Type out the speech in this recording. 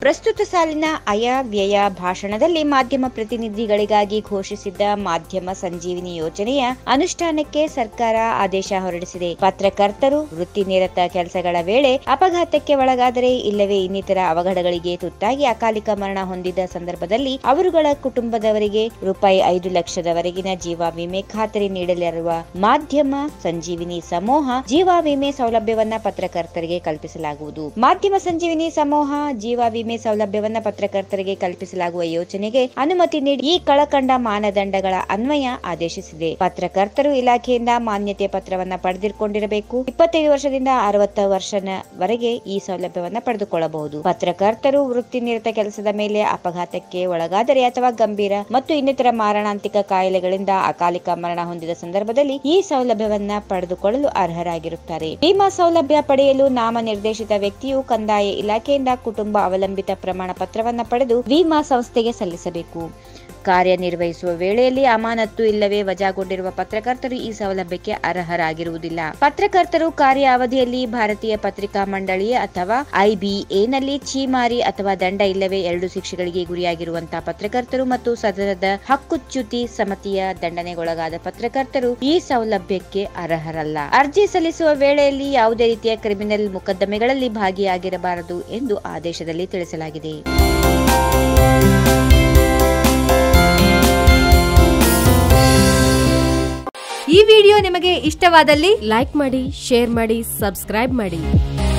ಪ್ರಸ್ತುತ ಸಾಲಿನ ಅಯ ವ್ಯಯ ಭಾಷಣದಲ್ಲಿ ಮಾಧ್ಯಮ ಪ್ರತಿನಿಧಿಗಳಿಗಾಗಿ ಘೋಷಿಸಿದ್ದ ಮಾಧ್ಯಮ ಸಂಜೀವಿನಿ ಯೋಜನೆಯ ಅನುಷ್ಠಾನಕ್ಕೆ ಸರ್ಕಾರ ಆದೇಶ ಹೊರಡಿಸಿದೆ ಪತ್ರಕರ್ತರು ವೃತ್ತಿನಿರತ ಕೆಲಸಗಳ ವೇಳೆ ಅಪಘಾತಕ್ಕೆ ಒಳಗಾದರೆ ಇಲ್ಲವೇ ಇನ್ನಿತರ ಅವಘಡಗಳಿಗೆ ತುತ್ತಾಗಿ ಅಕಾಲಿಕ ಮರಣ ಹೊಂದಿದ ಸಂದರ್ಭದಲ್ಲಿ ಅವರುಗಳ ಕುಟುಂಬದವರಿಗೆ ರೂಪಾಯಿ ಐದು ಲಕ್ಷದವರೆಗಿನ ಜೀವ ವಿಮೆ ಖಾತರಿ ನೀಡಲಿರುವ ಮಾಧ್ಯಮ ಸಂಜೀವಿನಿ ಸಮೂಹ ಜೀವ ವಿಮೆ ಸೌಲಭ್ಯವನ್ನ ಪತ್ರಕರ್ತರಿಗೆ ಕಲ್ಪಿಸಲಾಗುವುದು ಮಾಧ್ಯಮ ಸಂಜೀವಿನಿ ಸಮೂಹ ಜೀವ ವಿಮೆ ಸೌಲಭ್ಯವನ್ನ ಪತ್ರಕರ್ತರಿಗೆ ಕಲ್ಪಿಸಲಾಗುವ ಯೋಜನೆಗೆ ಅನುಮತಿ ನೀಡಿ ಈ ಕಳಕಂಡ ಮಾನದಂಡಗಳ ಅನ್ವಯ ಆದೇಶಿಸಿದೆ ಪತ್ರಕರ್ತರು ಇಲಾಖೆಯಿಂದ ಮಾನ್ಯತೆ ಪತ್ರವನ್ನ ಪಡೆದಿಕೊಂಡಿರಬೇಕು ಇಪ್ಪತ್ತೈದು ವರ್ಷದಿಂದ ಅರವತ್ತು ವರ್ಷದವರೆಗೆ ಈ ಸೌಲಭ್ಯವನ್ನ ಪಡೆದುಕೊಳ್ಳಬಹುದು ಪತ್ರಕರ್ತರು ವೃತ್ತಿನಿರತ ಕೆಲಸದ ಮೇಲೆ ಅಪಘಾತಕ್ಕೆ ಒಳಗಾದರೆ ಅಥವಾ ಗಂಭೀರ ಮತ್ತು ಇನ್ನಿತರ ಮಾರಣಾಂತಿಕ ಕಾಯಿಲೆಗಳಿಂದ ಅಕಾಲಿಕ ಮರಣ ಹೊಂದಿದ ಸಂದರ್ಭದಲ್ಲಿ ಈ ಸೌಲಭ್ಯವನ್ನ ಪಡೆದುಕೊಳ್ಳಲು ಅರ್ಹರಾಗಿರುತ್ತಾರೆ ವಿಮಾ ಸೌಲಭ್ಯ ಪಡೆಯಲು ನಾಮನಿರ್ದೇಶಿತ ವ್ಯಕ್ತಿಯು ಕಂದಾಯ ಇಲಾಖೆಯಿಂದ ಕುಟುಂಬ ಅವಲಂಬಿತ ಪ್ರಮಾಣ ಪತ್ರವನ್ನ ಪಡೆದು ವಿಮಾ ಸಂಸ್ಥೆಗೆ ಸಲ್ಲಿಸಬೇಕು ಕಾರ್ಯನಿರ್ವಹಿಸುವ ವೇಳೆಯಲ್ಲಿ ಅಮಾನತ್ತು ಇಲ್ಲವೇ ವಜಾಗೊಂಡಿರುವ ಪತ್ರಕರ್ತರು ಈ ಸೌಲಭ್ಯಕ್ಕೆ ಅರ್ಹರಾಗಿರುವುದಿಲ್ಲ ಪತ್ರಕರ್ತರು ಕಾರ್ಯ ಅವಧಿಯಲ್ಲಿ ಭಾರತೀಯ ಪತ್ರಿಕಾ ಮಂಡಳಿ ಅಥವಾ ಐಬಿಎನಲ್ಲಿ ಛೀಮಾರಿ ಅಥವಾ ದಂಡ ಇಲ್ಲವೇ ಎರಡು ಶಿಕ್ಷೆಗಳಿಗೆ ಗುರಿಯಾಗಿರುವಂತಹ ಪತ್ರಕರ್ತರು ಮತ್ತು ಸದನದ ಹಕ್ಕುಚ್ಯುತಿ ಸಮಿತಿಯ ದಂಡನೆಗೊಳಗಾದ ಪತ್ರಕರ್ತರು ಈ ಸೌಲಭ್ಯಕ್ಕೆ ಅರ್ಹರಲ್ಲ ಅರ್ಜಿ ಸಲ್ಲಿಸುವ ವೇಳೆಯಲ್ಲಿ ಯಾವುದೇ ರೀತಿಯ ಕ್ರಿಮಿನಲ್ ಮೊಕದ್ದಮೆಗಳಲ್ಲಿ ಭಾಗಿಯಾಗಿರಬಾರದು ಎಂದು ಆದೇಶದಲ್ಲಿ ತಿಳಿಸಲಾಗಿದೆ ಈ ವಿಡಿಯೋ ನಿಮಗೆ ಇಷ್ಟವಾದಲ್ಲಿ ಲೈಕ್ ಮಾಡಿ ಶೇರ್ ಮಾಡಿ ಸಬ್ಸ್ಕ್ರೈಬ್ ಮಾಡಿ